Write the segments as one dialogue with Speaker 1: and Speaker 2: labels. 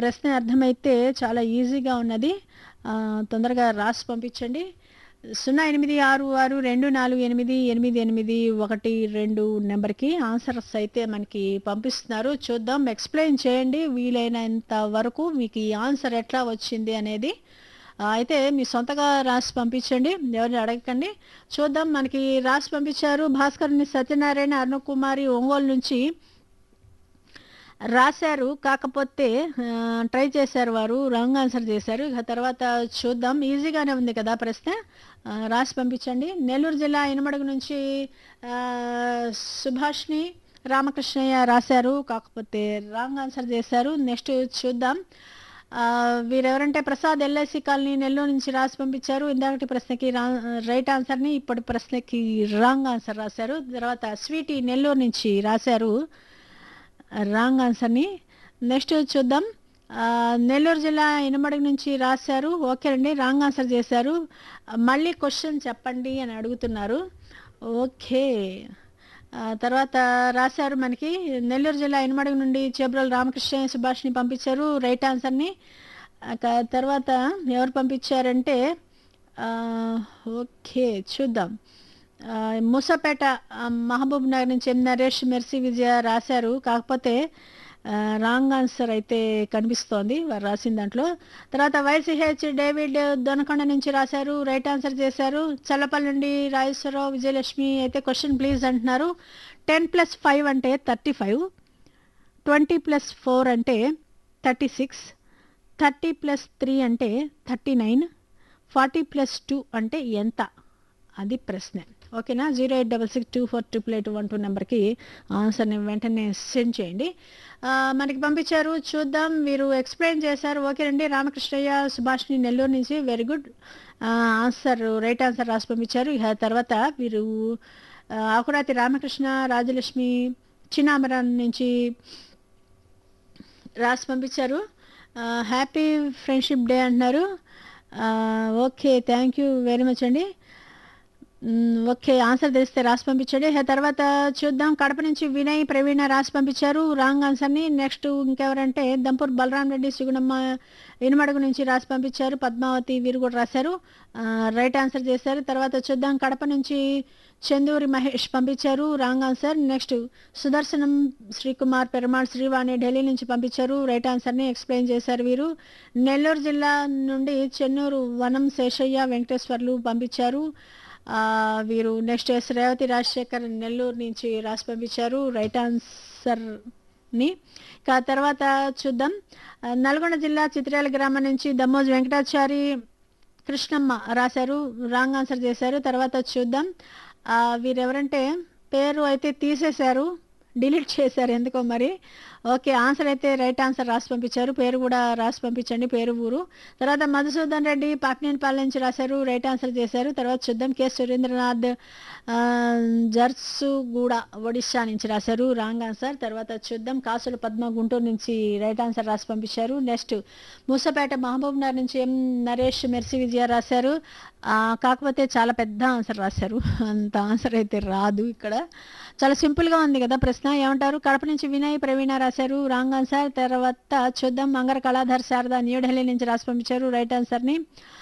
Speaker 1: ప్రశ్న అర్థమైతే చాలా ఈజీగా ఉన్నది ఆ, తొందరగా రాసి పంపించండి సున్నా ఎనిమిది ఆరు ఆరు రెండు నాలుగు ఎనిమిది ఎనిమిది ఎనిమిది ఒకటి రెండు నెంబర్కి ఆన్సర్స్ అయితే మనకి పంపిస్తున్నారు చూద్దాం ఎక్స్ప్లెయిన్ చేయండి వీలైనంత వరకు మీకు ఈ ఆన్సర్ ఎట్లా వచ్చింది అనేది ఆ, అయితే మీ సొంతగా రాసి పంపించండి ఎవరిని అడగకండి చూద్దాం మనకి రాసి పంపించారు భాస్కర్ని సత్యనారాయణ అరుణకుమారి ఒంగోలు నుంచి రాశారు కాకపోతే ఆ, ట్రై చేశారు వారు రాంగ్ ఆన్సర్ చేశారు ఇక తర్వాత చూద్దాం ఈజీగానే ఉంది కదా ప్రశ్న ఆ, రాసి పంపించండి నెల్లూరు జిల్లా ఇనమడుగు నుంచి ఆ, సుభాష్ని రామకృష్ణయ్య రాశారు కాకపోతే రాంగ్ ఆన్సర్ చేశారు నెక్స్ట్ చూద్దాం ఆ, వీరెవరంటే ప్రసాద్ ఎల్ఐసి కాలనీ నెల్లూరు నుంచి రాసి పంపించారు ఇందాకటి ప్రశ్నకి రా రైట్ ఆన్సర్ని ఇప్పటి ప్రశ్నకి రాంగ్ ఆన్సర్ రాశారు తర్వాత స్వీటీ నెల్లూరు నుంచి రాశారు రాంగ్ ఆన్సర్ని నెక్స్ట్ చూద్దాం ఆ, నెల్లూరు జిల్లా ఇనమడుగు నుంచి రాశారు ఓకే అండి రాంగ్ ఆన్సర్ చేశారు మళ్ళీ క్వశ్చన్ చెప్పండి అని అడుగుతున్నారు ఓకే ఆ, తర్వాత రాశారు మనకి నెల్లూరు జిల్లా ఇనమడుగు నుండి చేబ్రోలు రామకృష్ణ సుభాష్ని పంపించారు రైట్ ఆన్సర్ని ఆ, క- తర్వాత ఎవరు పంపించారంటే ఆ, ఓకే చూద్దాం ఆ, మూసాపేట ఆ, మహబూబ్ నగర్ నుంచి ఎం నరేష్ మెర్సీ విజయ రాశారు కాకపోతే ఆ, రాంగ్ ఆన్సర్ అయితే కనిపిస్తోంది వారు రాసిన దాంట్లో తర్వాత వైసీహెచ్ డేవిడ్ దొనకొండ నుంచి రాశారు రైట్ ఆన్సర్ చేశారు చల్లపల్లి నుండి రాజేశ్వరరావు విజయలక్ష్మి అయితే క్వశ్చన్ ప్లీజ్ అంటున్నారు టెన్ ప్లస్ ఫైవ్ అంటే thirty five twenty plus four అంటే thirty six thirty plus three అంటే thirty nine forty plus two అంటే ఎంత అది ప్రశ్న ఓకేనా zero eight double six two four triple eight one two నెంబర్కి ఆన్సర్ని వెంటనే సెండ్ చేయండి ఆ, మనకి పంపించారు చూద్దాం వీరు ఎక్స్ప్లెయిన్ చేశారు ఓకేనండి రామకృష్ణయ్య సుభాష్ని నెల్లూరు నుంచి very good answer right answer రాసి పంపించారు ఇక తర్వాత వీరు ఆ, ఆకురాతి రామకృష్ణ రాజలక్ష్మి చిన్నామరం నుంచి రాసి పంపించారు హ్యాపీ ఫ్రెండ్షిప్ డే అంటున్నారు ఆ, okay thank you very much అండి మ్, ఓకే ఆన్సర్ తెలిస్తే రాసి పంపించండి ఆ తర్వాత చూద్దాం కడప నుంచి వినయ్ ప్రవీణ రాసి పంపించారు రాంగ్ ఆన్సర్ని నెక్స్ట్ ఇంకెవరంటే దంపూర్ బలరాం రెడ్డి సుగుణమ్మ ఇనుమడుగు నుంచి రాసి పంపించారు పద్మావతి వీరు కూడా రాశారు ఆ, రైట్ ఆన్సర్ చేశారు తర్వాత చూద్దాం కడప నుంచి చందూరి మహేష్ పంపించారు wrong answer next Sudarshanam Sreekumar Perumal Srivani Delhi నుంచి పంపించారు రైట్ ఆన్సర్ని ఎక్స్ప్లెయిన్ చేశారు వీరు నెల్లూరు జిల్లా నుండి చెన్నూరు వనం శేషయ్య వెంకటేశ్వర్లు పంపించారు ఆ, వీరు నెక్స్ట్ ఎస్ రేవతి రాజశేఖర్ నెల్లూరు నుంచి రాసి పంపించారు రైట్ ఆన్సర్ని ఇక తర్వాత చూద్దాం ఆ, నల్గొండ జిల్లా చిత్రాల గ్రామం నుంచి దమ్మోజు వెంకటాచారి కృష్ణమ్మ రాశారు రాంగ్ ఆన్సర్ చేశారు తర్వాత చూద్దాం ఆ, వీరెవరంటే పేరు అయితే తీసేశారు డిలీట్ చేశారు ఎందుకో మరి ఓకే ఆన్సర్ అయితే రైట్ ఆన్సర్ రాసి పంపించారు పేరు కూడా రాసి పంపించండి పేరు ఊరు తర్వాత మధుసూదన్ రెడ్డి పాపినేనిపాలెం నుంచి రాశారు రైట్ ఆన్సర్ చేశారు తర్వాత చూద్దాం కె సురేంద్రనాథ్ ఆ, జర్సుగూడ ఒడిశా నుంచి రాశారు రాంగ్ ఆన్సర్ తర్వాత చూద్దాం కాసుల పద్మ గుంటూరు నుంచి రైట్ ఆన్సర్ రాసి పంపించారు నెక్స్ట్ మూసపేట మహబూబ్ నగర్ నుంచి ఎం నరేష్ మెర్సి విజయ రాశారు ఆ, కాకపోతే చాలా పెద్ద ఆన్సర్ రాశారు అంత ఆన్సర్ అయితే రాదు ఇక్కడ చాలా సింపుల్గా ఉంది కదా ప్రశ్న ఏమంటారు కడప నుంచి వినయ్ ప్రవీణ రాశారు రాంగ్ ఆన్సర్ తర్వాత చూద్దాం మంగర కళాధర్ శారద న్యూఢిల్లీ నుంచి రాసి పంపించారు రైట్ ఆన్సర్ని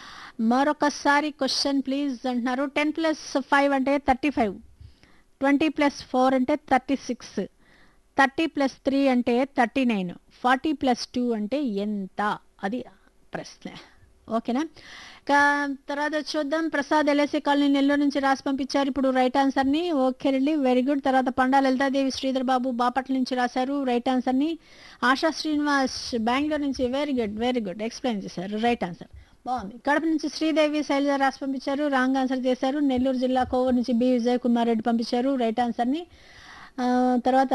Speaker 1: మరొకసారి క్వశ్చన్ ప్లీజ్ అంటున్నారు టెన్ ప్లస్ ఫైవ్ అంటే thirty five twenty plus four అంటే thirty six thirty plus three అంటే thirty nine forty plus two అంటే ఎంత అది ప్రశ్న ఓకేనా ఇక తర్వాత చూద్దాం ప్రసాద్ ఎల్ఐసి కాలనీ నెల్లూరు నుంచి రాసి పంపించారు ఇప్పుడు రైట్ ఆన్సర్ని ఓకేనండి వెరీ గుడ్ తర్వాత పండా లలితాదేవి శ్రీధర్ బాబు బాపట్ల నుంచి రాశారు రైట్ ఆన్సర్ని ఆశా శ్రీనివాస్ బెంగళూరు నుంచి very good very good explain చేశారు రైట్ ఆన్సర్ బాగుంది కడప నుంచి శ్రీదేవి శైలజ రాసి పంపించారు రాంగ్ ఆన్సర్ చేశారు నెల్లూరు జిల్లా కోవూరు నుంచి బి విజయ్ కుమార్ రెడ్డి పంపించారు రైట్ ఆన్సర్ని ఆ, తర్వాత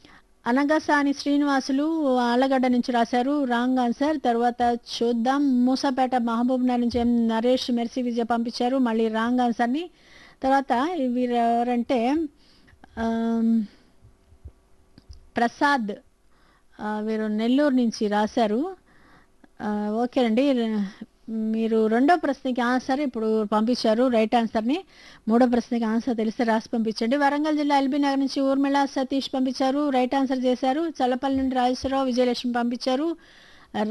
Speaker 1: అనగసాని శ్రీనివాసులు ఆలగడ్డ నుంచి రాశారు రాంగ్ ఆన్సర్ తర్వాత చూద్దాం మూసాపేట మహబూబ్ నగర్ నుంచి ఎం నరేష్ మెర్సీ విజయ్ పంపించారు మళ్ళీ రాంగ్ ఆన్సర్ని తర్వాత వీరు ఎవరంటే ఆమ్, ప్రసాద్ ఆ, వీరు నెల్లూరు నుంచి రాశారు ఆ, ఓకేనండి మీరు రెండో ప్రశ్నకి ఆన్సర్ ఇప్పుడు పంపించారు రైట్ ఆన్సర్ని మూడో ప్రశ్నకి ఆన్సర్ తెలిస్తే రాసి పంపించండి వరంగల్ జిల్లా ఎల్బీ నగర్ నుంచి ఊర్మిళ సతీష్ పంపించారు రైట్ ఆన్సర్ చేశారు చల్లపల్లి నుండి రాజేశ్వరరావు విజయలక్ష్మి పంపించారు